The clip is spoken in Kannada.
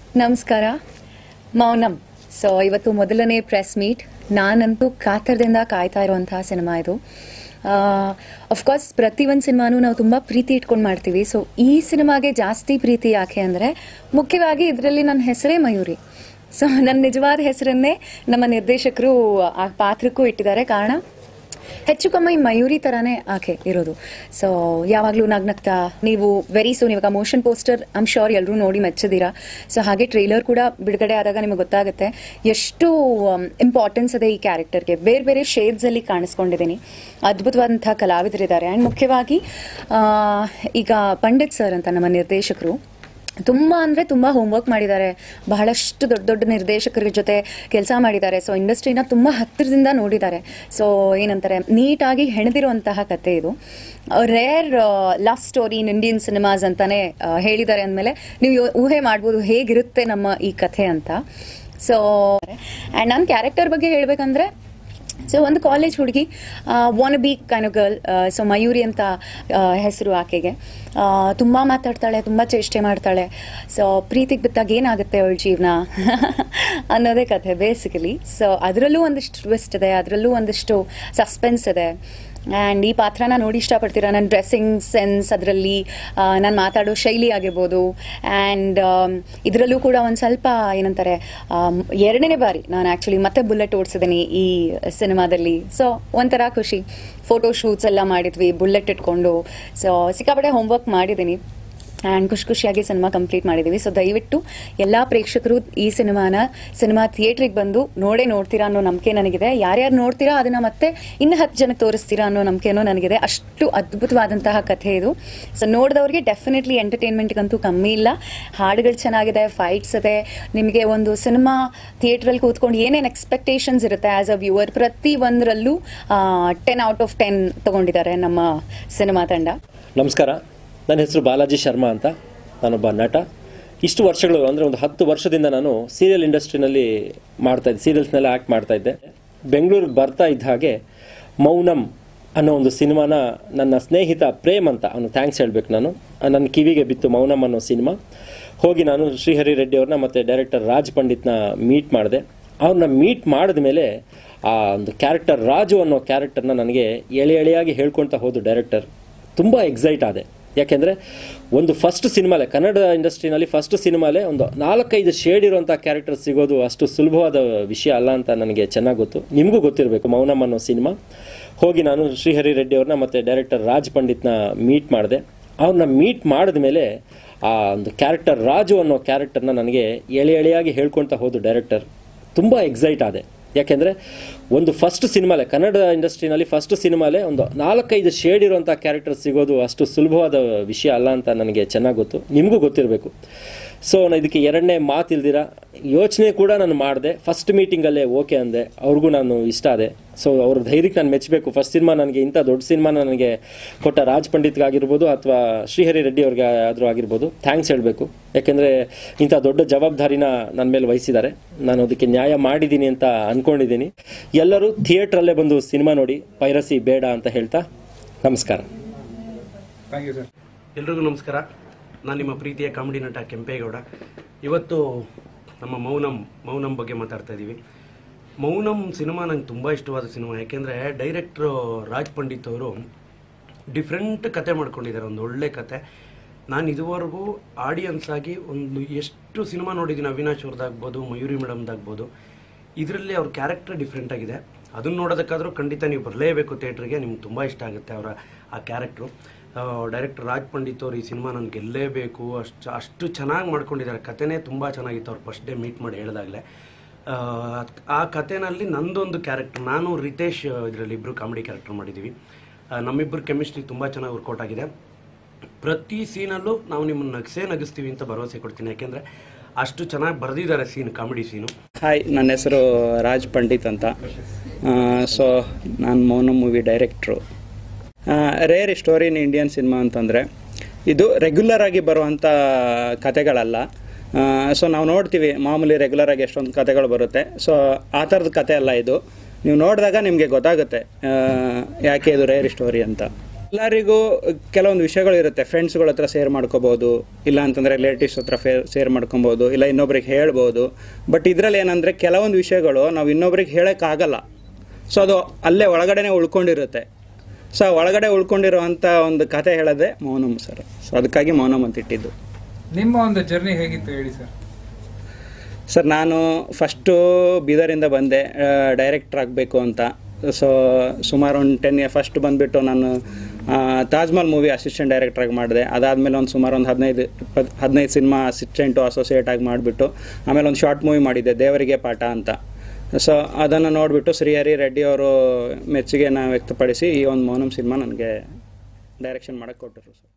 ನಮಸ್ಕಾರ ಮೌನಂ ಸೊ ಇವತ್ತು ಮೊದಲನೇ ಪ್ರೆಸ್ ಮೀಟ್ ನಾನಂತೂ ಕಾತರದಿಂದ ಕಾಯ್ತಾ ಇರುವಂತಹ ಸಿನಿಮಾ ಇದು ಅಫ್ಕೋರ್ಸ್ ಪ್ರತಿ ಒಂದು ಸಿನಿಮಾನು ನಾವು ತುಂಬ ಪ್ರೀತಿ ಇಟ್ಕೊಂಡು ಮಾಡ್ತೀವಿ ಸೊ ಈ ಸಿನಿಮಾಗೆ ಜಾಸ್ತಿ ಪ್ರೀತಿ ಯಾಕೆ ಅಂದರೆ ಮುಖ್ಯವಾಗಿ ಇದರಲ್ಲಿ ನನ್ನ ಹೆಸರೇ ಮಯೂರಿ ಸೊ ನನ್ನ ನಿಜವಾದ ಹೆಸರನ್ನೇ ನಮ್ಮ ನಿರ್ದೇಶಕರು ಆ ಪಾತ್ರಕ್ಕೂ ಇಟ್ಟಿದ್ದಾರೆ ಕಾರಣ ಹೆಚ್ಚು ಕಮ್ಮಿ ಮಯೂರಿ ತರಾನೇ ಆಕೆ ಇರೋದು ಸೊ ಯಾವಾಗಲೂ ನಗ್ನಗ್ತಾ ನೀವು ವೆರಿ ಸೂನ್ ಇವಾಗ ಮೋಷನ್ ಪೋಸ್ಟರ್ ಐಮ್ ಶೋರ್ ಎಲ್ಲರೂ ನೋಡಿ ಮೆಚ್ಚಿದ್ದೀರಾ ಸೊ ಹಾಗೆ ಟ್ರೈಲರ್ ಕೂಡ ಬಿಡುಗಡೆ ಆದಾಗ ನಿಮಗೆ ಗೊತ್ತಾಗುತ್ತೆ ಎಷ್ಟು ಇಂಪಾರ್ಟೆನ್ಸ್ ಇದೆ ಈ ಕ್ಯಾರೆಕ್ಟರ್ಗೆ ಬೇರೆ ಬೇರೆ ಶೇಡ್ಸಲ್ಲಿ ಕಾಣಿಸ್ಕೊಂಡಿದ್ದೀನಿ ಅದ್ಭುತವಾದಂಥ ಕಲಾವಿದರಿದ್ದಾರೆ ಆ್ಯಂಡ್ ಮುಖ್ಯವಾಗಿ ಆ, ಈಗ ಪಂಡಿತ್ ಸರ್ ಅಂತ ನಮ್ಮ ನಿರ್ದೇಶಕರು ತುಂಬ ಅಂದರೆ ತುಂಬ ಹೋಮ್ವರ್ಕ್ ಮಾಡಿದ್ದಾರೆ ಬಹಳಷ್ಟು ದೊಡ್ಡ ದೊಡ್ಡ ನಿರ್ದೇಶಕರ ಜೊತೆ ಕೆಲಸ ಮಾಡಿದ್ದಾರೆ ಸೊ ಇಂಡಸ್ಟ್ರಿನ ತುಂಬ ಹತ್ತಿರದಿಂದ ನೋಡಿದ್ದಾರೆ ಸೊ ಏನಂತಾರೆ ನೀಟಾಗಿ ಹೆಣೆದಿರುವಂತಹ ಕತೆ ಇದು rare love story in Indian cinemas ಅಂತಾನೆ ಆ, ಹೇಳಿದ್ದಾರೆ ಅಂದಮೇಲೆ ನೀವು ಯೋ- ಊಹೆ ಮಾಡ್ಬೋದು ಹೇಗಿರುತ್ತೆ ನಮ್ಮ ಈ ಕಥೆ ಅಂತ ಸೊ ಆ್ಯಂಡ್ ನನ್ನ ಕ್ಯಾರೆಕ್ಟರ್ ಬಗ್ಗೆ ಹೇಳಬೇಕಂದ್ರೆ ಸೊ ಒಂದು ಕಾಲೇಜ್ ಹುಡುಗಿ wanna be kind girl so Mayuri ಅಂತ ಹೆಸರು ಆಕೆಗೆ ತುಂಬ ಮಾತಾಡ್ತಾಳೆ ತುಂಬ ಚೇಷ್ಟೆ ಮಾಡ್ತಾಳೆ ಸೊ ಪ್ರೀತಿಗೆ ಬಿದ್ದಾಗ ಏನಾಗುತ್ತೆ ಅವಳ ಜೀವನ ಅನ್ನೋದೇ ಕಥೆ ಬೇಸಿಕಲಿ ಸೊ ಅದರಲ್ಲೂ ಒಂದಿಷ್ಟು ಟ್ವಿಸ್ಟ್ ಇದೆ ಅದರಲ್ಲೂ ಒಂದಿಷ್ಟು ಸಸ್ಪೆನ್ಸ್ ಇದೆ ಆ್ಯಂಡ್ ಈ ಪಾತ್ರನ ನೋಡಿ ಇಷ್ಟಪಡ್ತೀರಾ ನನ್ನ ಡ್ರೆಸ್ಸಿಂಗ್ ಸೆನ್ಸ್ ಅದರಲ್ಲಿ ನಾನು ಮಾತಾಡೋ ಶೈಲಿ ಆಗಿರ್ಬೋದು ಆ್ಯಂಡ್ ಇದರಲ್ಲೂ ಕೂಡ ಒಂದು ಸ್ವಲ್ಪ ಏನಂತಾರೆ ಆಮ್, ಎರಡನೇ ಬಾರಿ ನಾನು ಆ್ಯಕ್ಚುಲಿ ಮತ್ತೆ ಬುಲೆಟ್ ಓಡಿಸಿದ್ದೀನಿ ಈ ಸಿನಿಮಾದಲ್ಲಿ ಸೊ ಒಂಥರ ಖುಷಿ ಫೋಟೋ ಶೂಟ್ಸ್ ಎಲ್ಲ ಮಾಡಿದ್ವಿ ಬುಲೆಟ್ ಇಟ್ಕೊಂಡು ಸೊ ಸಿಕ್ಕಾಪಟ್ಟೆ ಹೋಮ್ವರ್ಕ್ ಮಾಡಿದ್ದೀನಿ ಆ್ಯಂಡ್ ಖುಷಿ ಖುಷಿಯಾಗಿ ಸಿನಿಮಾ ಕಂಪ್ಲೀಟ್ ಮಾಡಿದ್ದೀವಿ ಸೊ ದಯವಿಟ್ಟು ಎಲ್ಲ ಪ್ರೇಕ್ಷಕರು ಈ ಸಿನಿಮಾನ ಸಿನಿಮಾ ಥಿಯೇಟ್ರಿಗೆ ಬಂದು ನೋಡೇ ನೋಡ್ತೀರಾ ಅನ್ನೋ ನಂಬಿಕೆ ನನಗಿದೆ ಯಾರ್ಯಾರು ನೋಡ್ತೀರಾ ಅದನ್ನು ಮತ್ತೆ ಇನ್ನು ಹತ್ತು ಜನಕ್ಕೆ ತೋರಿಸ್ತೀರಾ ಅನ್ನೋ ನಂಬಿಕೆನೂ ನನಗಿದೆ ಅಷ್ಟು ಅದ್ಭುತವಾದಂತಹ ಕಥೆ ಇದು ಸೊ ನೋಡಿದವ್ರಿಗೆ ಡೆಫಿನೆಟ್ಲಿ ಎಂಟರ್ಟೈನ್ಮೆಂಟ್ಗಂತೂ ಕಮ್ಮಿ ಇಲ್ಲ ಹಾಡುಗಳು ಚೆನ್ನಾಗಿದೆ ಫೈಟ್ಸ್ ಇದೆ ನಿಮಗೆ ಒಂದು ಸಿನಿಮಾ ಥಿಯೇಟ್ರಲ್ಲಿ ಕೂತ್ಕೊಂಡು ಏನೇನು ಎಕ್ಸ್ಪೆಕ್ಟೇಷನ್ಸ್ ಇರುತ್ತೆ ಆ್ಯಸ್ ಅ ವ್ಯೂವರ್ ಪ್ರತಿ ಒಂದರಲ್ಲೂ ಟೆನ್ ಔಟ್ ಆಫ್ ಟೆನ್ ತಗೊಂಡಿದ್ದಾರೆ ನಮ್ಮ ಸಿನಿಮಾ ತಂಡ ನಮಸ್ಕಾರ ನನ್ನ ಹೆಸರು ಬಾಲಾಜಿ ಶರ್ಮಾ ಅಂತ ನಾನೊಬ್ಬ ನಟ ಇಷ್ಟು ವರ್ಷಗಳು ಅಂದರೆ ಒಂದು ಹತ್ತು ವರ್ಷದಿಂದ ನಾನು ಸೀರಿಯಲ್ ಇಂಡಸ್ಟ್ರಿನಲ್ಲಿ ಮಾಡ್ತಾ ಇದ್ದೆ ಸೀರಿಯಲ್ಸ್ನೆಲ್ಲ ಆ್ಯಕ್ಟ್ ಮಾಡ್ತಾ ಇದ್ದೆ ಬೆಂಗಳೂರಿಗೆ ಬರ್ತಾ ಇದ್ದ ಹಾಗೆ ಮೌನಂ ಅನ್ನೋ ಒಂದು ಸಿನಿಮಾನ ನನ್ನ ಸ್ನೇಹಿತ ಪ್ರೇಮ್ ಅಂತ ಅವನು ಥ್ಯಾಂಕ್ಸ್ ಹೇಳ್ಬೇಕು ನಾನು ಆ, ನನ್ನ ಕಿವಿಗೆ ಬಿತ್ತು ಮೌನಂ ಅನ್ನೋ ಸಿನಿಮಾ ಹೋಗಿ ನಾನು ಶ್ರೀಹರಿ ರೆಡ್ಡಿ ಅವ್ರನ್ನ ಮತ್ತು ಡೈರೆಕ್ಟರ್ ರಾಜ್ ಪಂಡಿತ್ನ ಮೀಟ್ ಮಾಡಿದೆ ಅವ್ರನ್ನ ಮೀಟ್ ಮಾಡಿದ ಮೇಲೆ ಆ ಒಂದು ಕ್ಯಾರೆಕ್ಟರ್ ರಾಜು ಅನ್ನೋ ಕ್ಯಾರೆಕ್ಟರ್ನ ನನಗೆ ಎಳೆ ಎಳೆಯಾಗಿ ಹೇಳ್ಕೊಳ್ತಾ ಹೋದು ಡೈರೆಕ್ಟರ್ ತುಂಬ ಎಕ್ಸೈಟ್ ಆದೆ ಯಾಕೆಂದರೆ ಒಂದು ಫಸ್ಟ್ ಸಿನಿಮಾಲೆ ಕನ್ನಡ ಇಂಡಸ್ಟ್ರಿನಲ್ಲಿ ಫಸ್ಟ್ ಸಿನಿಮಾಲೆ ಒಂದು ನಾಲ್ಕೈದು ಶೇಡ್ ಇರುವಂಥ ಕ್ಯಾರೆಕ್ಟರ್ ಸಿಗೋದು ಅಷ್ಟು ಸುಲಭವಾದ ವಿಷಯ ಅಲ್ಲ ಅಂತ ನನಗೆ ಚೆನ್ನಾಗಿ ಗೊತ್ತು ನಿಮಗೂ ಗೊತ್ತಿರಬೇಕು ಮೌನಂ ಅನ್ನೋ ಸಿನಿಮಾ ಹೋಗಿ ನಾನು ಶ್ರೀಹರಿ ರೆಡ್ಡಿ ಅವ್ರನ್ನ ಮತ್ತು ಡೈರೆಕ್ಟರ್ ರಾಜ್ ಪಂಡಿತ್ನ ಮೀಟ್ ಮಾಡಿದೆ ಅವ್ರನ್ನ ಮೀಟ್ ಮಾಡಿದ ಮೇಲೆ ಆ ಒಂದು ಕ್ಯಾರೆಕ್ಟರ್ ರಾಜು ಅನ್ನೋ ಕ್ಯಾರೆಕ್ಟರ್ನ ನನಗೆ ಎಳೆ ಎಳೆಯಾಗಿ ಹೇಳ್ಕೊಳ್ತಾ ಹೋದು ಡೈರೆಕ್ಟರ್ ತುಂಬ ಎಕ್ಸೈಟ್ ಆದೆ ಯಾಕೆಂದರೆ ಒಂದು ಫಸ್ಟ್ ಸಿನಿಮಾಲೆ ಕನ್ನಡ ಇಂಡಸ್ಟ್ರಿನಲ್ಲಿ ಫಸ್ಟ್ ಸಿನಿಮಾಲೆ ಒಂದು ನಾಲ್ಕೈದು ಶೇಡ್ ಇರುವಂಥ ಕ್ಯಾರೆಕ್ಟರ್ ಸಿಗೋದು ಅಷ್ಟು ಸುಲಭವಾದ ವಿಷಯ ಅಲ್ಲ ಅಂತ ನನಗೆ ಚೆನ್ನಾಗಿ ಗೊತ್ತು ನಿಮಗೂ ಗೊತ್ತಿರಬೇಕು ಸೊ ನಾನು ಇದಕ್ಕೆ ಎರಡನೇ ಮಾತು ಇಲ್ದಿರ ಯೋಚನೆ ಕೂಡ ನಾನು ಮಾಡಿದೆ ಫಸ್ಟ್ ಮೀಟಿಂಗಲ್ಲೇ ಓಕೆ ಅಂದೆ ಅವ್ರಿಗೂ ನಾನು ಇಷ್ಟ ಆದೆ ಸೊ ಅವ್ರ ಧೈರ್ಯಕ್ಕೆ ನಾನು ಮೆಚ್ಚಬೇಕು ಫಸ್ಟ್ ಸಿನಿಮಾ ನನಗೆ ಇಂಥ ದೊಡ್ಡ ಸಿನಿಮಾನ ನನಗೆ ಕೊಟ್ಟ ರಾಜ್ ಪಂಡಿತ್ಗಾಗಿರ್ಬೋದು ಅಥವಾ ಶ್ರೀಹರಿ ರೆಡ್ಡಿ ಅವ್ರಿಗೆ ಆದರೂ ಆಗಿರ್ಬೋದು ಥ್ಯಾಂಕ್ಸ್ ಹೇಳಬೇಕು ಯಾಕೆಂದರೆ ಇಂಥ ದೊಡ್ಡ ಜವಾಬ್ದಾರಿನ ನನ್ನ ಮೇಲೆ ವಹಿಸಿದ್ದಾರೆ ನಾನು ಅದಕ್ಕೆ ನ್ಯಾಯ ಮಾಡಿದ್ದೀನಿ ಅಂತ ಅಂದ್ಕೊಂಡಿದ್ದೀನಿ ಎಲ್ಲರೂ ಥಿಯೇಟ್ರಲ್ಲೇ ಬಂದು ಸಿನಿಮಾ ನೋಡಿ ಪೈರಸಿ ಬೇಡ ಅಂತ ಹೇಳ್ತಾ ನಮಸ್ಕಾರ ಥ್ಯಾಂಕ್ ಯು ಸರ್ ಎಲ್ರಿಗೂ ನಮಸ್ಕಾರ ನಾನು ನಿಮ್ಮ ಪ್ರೀತಿಯ ಕಾಮಿಡಿ ನಟ ಕೆಂಪೇಗೌಡ ಇವತ್ತು ನಮ್ಮ ಮೌನಂ ಮೌನಂ ಬಗ್ಗೆ ಮಾತಾಡ್ತಾ ಇದ್ದೀವಿ ಮೌನಂ ಸಿನಿಮಾ ನಂಗೆ ತುಂಬ ಇಷ್ಟವಾದ ಸಿನಿಮಾ ಯಾಕೆಂದರೆ ಡೈರೆಕ್ಟ್ರು ರಾಜ್ ಪಂಡಿತ್ ಅವರು ಡಿಫ್ರೆಂಟ್ ಕತೆ ಮಾಡ್ಕೊಂಡಿದ್ದಾರೆ ಒಂದು ಒಳ್ಳೆ ಕತೆ ನಾನು ಇದುವರೆಗೂ ಆಡಿಯನ್ಸ್ ಆಗಿ ಒಂದು ಎಷ್ಟು ಸಿನಿಮಾ ನೋಡಿದ್ದೀನಿ ಅವಿನಾಶ್ ಅವ್ರದ್ದಾಗ್ಬೋದು ಮಯೂರಿ ಮೇಡಮ್ದಾಗ್ಬೋದು ಇದರಲ್ಲಿ ಅವ್ರ ಕ್ಯಾರೆಕ್ಟರ್ ಡಿಫ್ರೆಂಟ್ ಆಗಿದೆ ಅದನ್ನು ನೋಡೋದಕ್ಕಾದರೂ ಖಂಡಿತ ನೀವು ಬರಲೇಬೇಕು ಥಿಯೇಟ್ರಿಗೆ ನಿಮ್ಗೆ ತುಂಬ ಇಷ್ಟ ಆಗುತ್ತೆ ಅವರ ಆ ಕ್ಯಾರೆಕ್ಟ್ರು ಡೈರೆಕ್ಟರ್ ರಾಜ್ ಪಂಡಿತ್ ಅವರು ಈ ಸಿನಿಮಾ ನನಗೆ ಗೆಲ್ಲೇಬೇಕು ಅಷ್ಟು ಅಷ್ಟು ಚೆನ್ನಾಗಿ ಮಾಡ್ಕೊಂಡಿದ್ದಾರೆ ಕತೆನೇ ತುಂಬ ಚೆನ್ನಾಗಿತ್ತು ಅವ್ರು ಫಸ್ಟ್ ಡೇ ಮೀಟ್ ಮಾಡಿ ಹೇಳಿದಾಗಲೇ ಆ ಕತೆನಲ್ಲಿ ನಂದೊಂದು ಕ್ಯಾರೆಕ್ಟರ್ ನಾನು ರಿತೇಶ್ ಇದರಲ್ಲಿ ಇಬ್ಬರು ಕಾಮಿಡಿ ಕ್ಯಾರೆಕ್ಟರ್ ಮಾಡಿದ್ದೀವಿ ಆ, ನಮ್ಮಿಬ್ಬರು ಕೆಮಿಸ್ಟ್ರಿ ತುಂಬ ಚೆನ್ನಾಗಿ ವರ್ಕೌಟ್ ಆಗಿದೆ ಪ್ರತಿ ಸೀನಲ್ಲೂ ನಾವು ನಿಮ್ಮನ್ನು ನಗಿಸೇ ನಗಿಸ್ತೀವಿ ಅಂತ ಭರವಸೆ ಕೊಡ್ತೀನಿ ಯಾಕೆಂದರೆ ಅಷ್ಟು ಚೆನ್ನಾಗಿ ಬರೆದಿದ್ದಾರೆ ಸೀನ್ ಕಾಮಿಡಿ ಸೀನು ಹಾಯ್ ನನ್ನ ಹೆಸರು ರಾಜ್ ಪಂಡಿತ್ ಅಂತ ಸೊ ನಾನು Mouna movie director rare story in Indian cinema ಅಂತಂದರೆ ಇದು ರೆಗ್ಯುಲರ್ ಆಗಿ ಬರುವಂಥ ಕತೆಗಳಲ್ಲ ಸೊ ನಾವು ನೋಡ್ತೀವಿ ಮಾಮೂಲಿ ರೆಗ್ಯುಲರ್ ಆಗಿ ಎಷ್ಟೊಂದು ಕತೆಗಳು ಬರುತ್ತೆ ಸೊ ಆ ಥರದ ಕತೆ ಅಲ್ಲ ಇದು ನೀವು ನೋಡಿದಾಗ ನಿಮಗೆ ಗೊತ್ತಾಗುತ್ತೆ ಆ, ಯಾಕೆ ಇದು ರೇರ್ ಸ್ಟೋರಿ ಅಂತ ಎಲ್ಲರಿಗೂ ಕೆಲವೊಂದು ವಿಷಯಗಳು ಇರುತ್ತೆ ಫ್ರೆಂಡ್ಸ್ಗಳ ಹತ್ರ ಶೇರ್ ಮಾಡ್ಕೋಬೋದು ಇಲ್ಲ ಅಂತಂದರೆ ರಿಲೇಟಿವ್ಸ್ ಹತ್ರ ಫೇ ಶೇರ್ ಮಾಡ್ಕೊಬೋದು ಇಲ್ಲ ಇನ್ನೊಬ್ರಿಗೆ ಹೇಳ್ಬೋದು ಬಟ್ ಇದರಲ್ಲಿ ಏನಂದರೆ ಕೆಲವೊಂದು ವಿಷಯಗಳು ನಾವು ಇನ್ನೊಬ್ರಿಗೆ ಹೇಳೋಕ್ಕಾಗಲ್ಲ ಸೊ ಅದು ಅಲ್ಲೇ ಒಳಗಡೆನೆ ಉಳ್ಕೊಂಡಿರುತ್ತೆ ಸೊ ಆ ಒಳಗಡೆ ಉಳ್ಕೊಂಡಿರುವಂಥ ಒಂದು ಕತೆ ಹೇಳೋದೇ ಮೌನಮ್ ಸರ್ ಸೊ ಅದಕ್ಕಾಗಿ ಮೌನಮ್ ಅಂತ ಇಟ್ಟಿದ್ದು ನಿಮ್ಮ ಒಂದು ಜರ್ನಿ ಹೇಗಿತ್ತು ಹೇಳಿ ಸರ್ ಸರ್ ನಾನು ಫಸ್ಟು ಬೀದರಿಂದ ಬಂದೆ ಡೈರೆಕ್ಟ್ರ್ ಆಗಬೇಕು ಅಂತ ಸೊ ಸುಮಾರು ಒಂದು ಟೆನ್ ಇಯರ್ ಫಸ್ಟ್ ಬಂದುಬಿಟ್ಟು ನಾನು ಆ, ತಾಜ್ ಮಹಲ್ ಮೂವಿ ಅಸಿಸ್ಟೆಂಟ್ ಡೈರೆಕ್ಟ್ರಾಗಿ ಮಾಡಿದೆ ಅದಾದಮೇಲೆ ಒಂದು ಸುಮಾರು ಒಂದು ಹದಿನೈದು ಇಪ್ಪತ್ತು ಹದಿನೈದು ಸಿನಿಮಾ ಅಸಿಸ್ಟೆಂಟು ಅಸೋಸಿಯೇಟ್ ಆಗಿ ಮಾಡಿಬಿಟ್ಟು ಆಮೇಲೆ ಒಂದು ಶಾರ್ಟ್ ಮೂವಿ ಮಾಡಿದ್ದೆ ದೇವರಿಗೆ ಪಾಠ ಅಂತ ಸೊ ಅದನ್ನು ನೋಡಿಬಿಟ್ಟು ಶ್ರೀಹರಿ ರೆಡ್ಡಿ ಅವರು ಮೆಚ್ಚುಗೆನ ವ್ಯಕ್ತಪಡಿಸಿ ಈ ಒಂದು ಮೌನಂ ಸಿನಿಮಾ ನನಗೆ ಡೈರೆಕ್ಷನ್ ಮಾಡೋಕ್ಕೆ ಕೊಟ್ಟರು ಸರ್